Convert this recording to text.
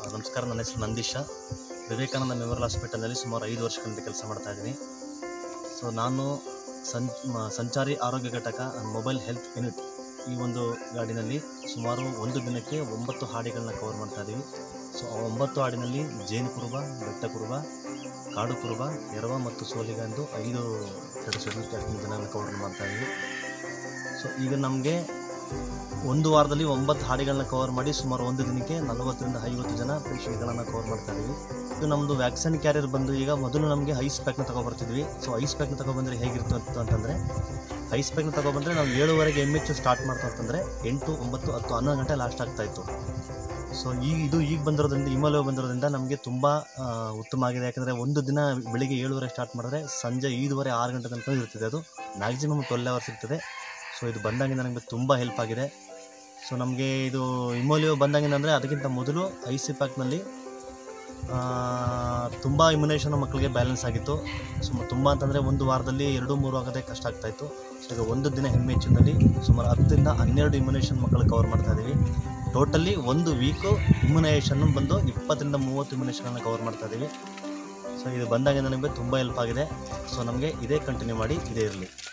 ನಮಸ್ಕಾರ ನನ್ನ ಹೆಸರು ನಂದೀಶ ವಿವೇಕಾನಂದ ಮೆಮೋರಿಯಲ್ ಹಾಸ್ಪಿಟಲ್ನಲ್ಲಿ ಸುಮಾರು ಐದು ವರ್ಷಗಳಿಂದ ಕೆಲಸ ಮಾಡ್ತಾ ಇದ್ದೀನಿ ಸೊ ನಾನು ಸಂ ಮ- ಸಂಚಾರಿ ಆರೋಗ್ಯ ಘಟಕ ಅಂಡ್ ಮೊಬೈಲ್ ಹೆಲ್ತ್ ಯೂನಿಟ್ ಈ ಒಂದು ಗಾಡಿನಲ್ಲಿ ಸುಮಾರು ಒಂದು ದಿನಕ್ಕೆ ಒಂಬತ್ತು ಹಾಡಿಗಳನ್ನ ಕವರ್ ಮಾಡ್ತಾ ಇದ್ದೀವಿ ಸೊ ಆ ಒಂಬತ್ತು ಹಾಡಿನಲ್ಲಿ ಜೇನು ಕುರುಬ ಬೆಟ್ಟ ಕುರುಬ ಕಾಡು ಕುರುಬ ಎರವ ಮತ್ತು ಸೋಲಿಗ ಎಂದು ಐದು ಎರಡು ಶೆಡ್ಯೂಲ್ ಕ್ಯಾಸ್ಟಿನ ಜನರನ್ನ ಕವರ್ ಮಾಡ್ತಾ ಇದ್ದೀವಿ ಸೊ ಈಗ ನಮಗೆ ಒಂದು ವಾರದಲ್ಲಿ ಒಂಬತ್ತು ಹಾಡಿಗಳನ್ನ ಕವರ್ ಮಾಡಿ ಸುಮಾರು ಒಂದು ದಿನಕ್ಕೆ ನಲವತ್ತರಿಂದ ಐವತ್ತು ಜನ ಪೇಷಂಟ್ಗಳನ್ನು ಕವರ್ ಮಾಡ್ತಾ ಇದ್ದೀವಿ ಇದು ನಮ್ಮದು ವ್ಯಾಕ್ಸಿನ್ ಕ್ಯಾರಿಯರ್ ಬಂದು ಈಗ ಮೊದಲು ನಮಗೆ ಐಸ್ ಪ್ಯಾಕ್ನ ತಗೊಬರ್ತಿದ್ವಿ ಸೊ ಐಸ್ ಪ್ಯಾಕ್ನ ತಗೊಬಂದರೆ ಹೇಗಿರ್ತಿತ್ತು ಅಂತಂದರೆ ಐಸ್ ಪ್ಯಾಕ್ನ ತಗೊಬಂದರೆ ನಾವು ಏಳುವರೆಗೆ ಎಮ್ ಎಚ್ ಸ್ಟಾರ್ಟ್ ಮಾಡ್ತಾ ಅಂತಂದರೆ ಎಂಟು ಒಂಬತ್ತು ಹತ್ತು ಹನ್ನೊಂದು ಗಂಟೆ ಲಾಸ್ಟ್ ಆಗ್ತಾಯಿತ್ತು ಸೊ ಈಗ ಇದು ಈಗ ಬಂದಿರೋದ್ರಿಂದ ಹಿಮಾಲಯ ಬಂದಿರೋದ್ರಿಂದ ನಮಗೆ ತುಂಬ ಆ, ಉತ್ತಮ ಆಗಿದೆ ಯಾಕಂದರೆ ಒಂದು ದಿನ ಬೆಳಿಗ್ಗೆ ಏಳುವರೆ ಸ್ಟಾರ್ಟ್ ಮಾಡಿದ್ರೆ ಸಂಜೆ ಐದುವರೆ ಆರು ಗಂಟೆ ತನಕ ಇರ್ತದೆ ಅದು ಮ್ಯಾಕ್ಸಿಮಮ್ ಟ್ವೆಲ್ ಅವರ್ಸ್ ಇರ್ತದೆ ಸೊ ಇದು ಬಂದಾಗಿಂದ ನಮಗೆ ತುಂಬ ಹೆಲ್ಪ್ ಆಗಿದೆ ಸೊ ನಮಗೆ ಇದು ಇಮೋಲಿಯೋ ಬಂದಾಗಿಂದ ಅಂದರೆ ಅದಕ್ಕಿಂತ ಮೊದಲು ಐ ಸಿ ಪ್ಯಾಕ್ನಲ್ಲಿ ತುಂಬ ಇಮ್ಯುನೇಷನ್ ಮಕ್ಕಳಿಗೆ ಬ್ಯಾಲೆನ್ಸ್ ಆಗಿತ್ತು ಸೊ ತುಂಬ ಅಂತಂದರೆ ಒಂದು ವಾರದಲ್ಲಿ ಎರಡು ಮೂರು ಆಗೋದೇ ಕಷ್ಟ ಆಗ್ತಾಯಿತ್ತು ಸೊ ಈಗ ಒಂದು ದಿನ ಎಮ್ ಎಚ್ನಲ್ಲಿ ಸುಮಾರು ಹತ್ತರಿಂದ ಹನ್ನೆರಡು ಇಮ್ಯುನೇಷನ್ ಮಕ್ಕಳು ಕವರ್ ಮಾಡ್ತಾ ಇದ್ದೀವಿ ಟೋಟಲಿ ಒಂದು ವೀಕು ಇಮ್ಯುನೇಷನ್ ಬಂದು ಇಪ್ಪತ್ತರಿಂದ ಮೂವತ್ತು ಇಮ್ಯುನೇಷನನ್ನು ಕವರ್ ಮಾಡ್ತಾ ಇದ್ದೀವಿ ಸೊ ಇದು ಬಂದಾಗಿಂದ ನಮಗೆ ತುಂಬ ಹೆಲ್ಪ್ ಆಗಿದೆ ಸೊ ನಮಗೆ ಇದೇ ಕಂಟಿನ್ಯೂ ಮಾಡಿ ಇದೇ ಇರಲಿ